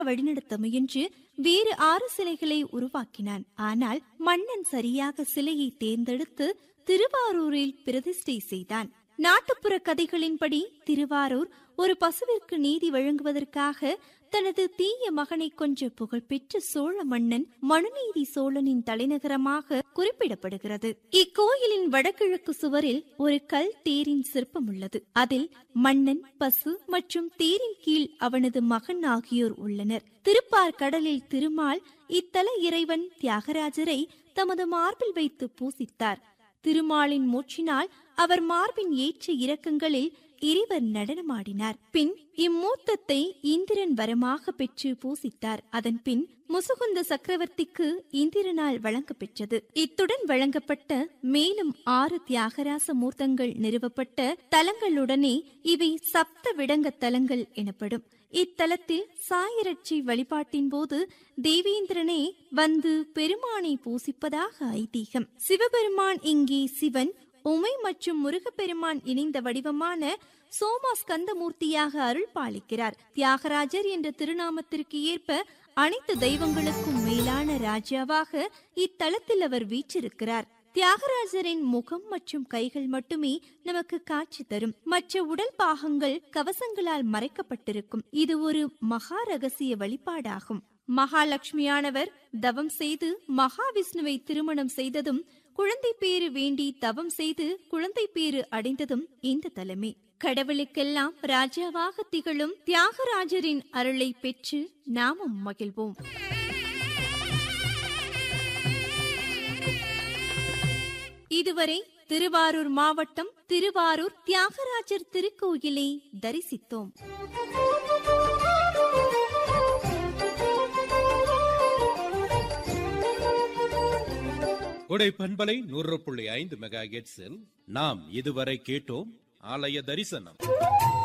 வழிநடத்த முயன்று வேறு ஆறு சிலைகளை உருவாக்கினான் ஆனால் மன்னன் சரியாக சிலையை தேர்ந்தெடுத்து திருவாரூரில் பிரதிஷ்டை செய்தான் நாட்டுப்புற கதைகளின்படி திருவாரூர் ஒரு பசுவிற்கு நீதி வழங்குவதற்காக தனது தீய மகனை கொன்ற புகழ்பெற்ற சோழ மன்னன் மனுநீதி சோழனின் தலைநகரமாக குறிப்பிடப்படுகிறது இக்கோயிலின் வடகிழக்கு சுவரில் ஒரு கல் தேரின் சிற்பம் உள்ளது அதில் மன்னன் பசு மற்றும் தேரின் கீழ் அவனது மகன் ஆகியோர் உள்ளனர் திருப்பார் கடலில் திருமால் இத்தல இறைவன் தியாகராஜரை தமது மார்பில் வைத்து பூசித்தார் திருமாலின் மூச்சினால் அவர் மார்பின் ஏற்ற இறக்கங்களில் இறைவர் நடனமாடினார் பின் இம்மூர்த்தத்தை இந்திரன் வரமாக பெற்று பூசித்தார் அதன் பின் முசுகுந்த சக்கரவர்த்திக்கு இந்திரனால் வழங்கப்பெற்றது இத்துடன் வழங்கப்பட்ட மேலும் ஆறு தியாகராச மூர்த்தங்கள் நிறுவப்பட்ட தலங்களுடனே இவை சப்த விடங்க தலங்கள் எனப்படும் இத்தலத்தில் சாயரட்சி வழிபாட்டின் போது தேவேந்திரனே வந்து பெருமானை பூசிப்பதாக ஐதீகம் சிவபெருமான் இங்கே சிவன் உமை மற்றும் முருகப்பெருமான் இணைந்த வடிவமான சோமா ஸ்கந்தமூர்த்தியாக அருள் பாலிக்கிறார் தியாகராஜர் என்ற திருநாமத்திற்கு ஏற்ப அனைத்து தெய்வங்களுக்கும் மேலான ராஜாவாக இத்தலத்தில் அவர் வீற்றிருக்கிறார் தியாகராஜரின் முகம் மற்றும் கைகள் மட்டுமே நமக்கு காட்சி தரும் மற்ற உடல் பாகங்கள் கவசங்களால் மறைக்கப்பட்டிருக்கும் இது ஒரு மகா ரகசிய வழிபாடாகும் மகாலட்சுமியானவர் தவம் செய்து மகாவிஷ்ணுவை திருமணம் செய்ததும் குழந்தை பேறு வேண்டி தவம் செய்து குழந்தை பேறு அடைந்ததும் இந்த தலமே கடவுளுக்கெல்லாம் ராஜாவாக திகழும் தியாகராஜரின் அருளை பெற்று நாமும் மகிழ்வோம் இதுவரை திருவாரூர் மாவட்டம் திருவாரூர் தியாகராஜர் திருக்கோயிலை தரிசித்தோம் கொடை பண்பலை நூறு புள்ளி ஐந்து மெகா நாம் இதுவரை கேட்டோம் ஆலய தரிசனம்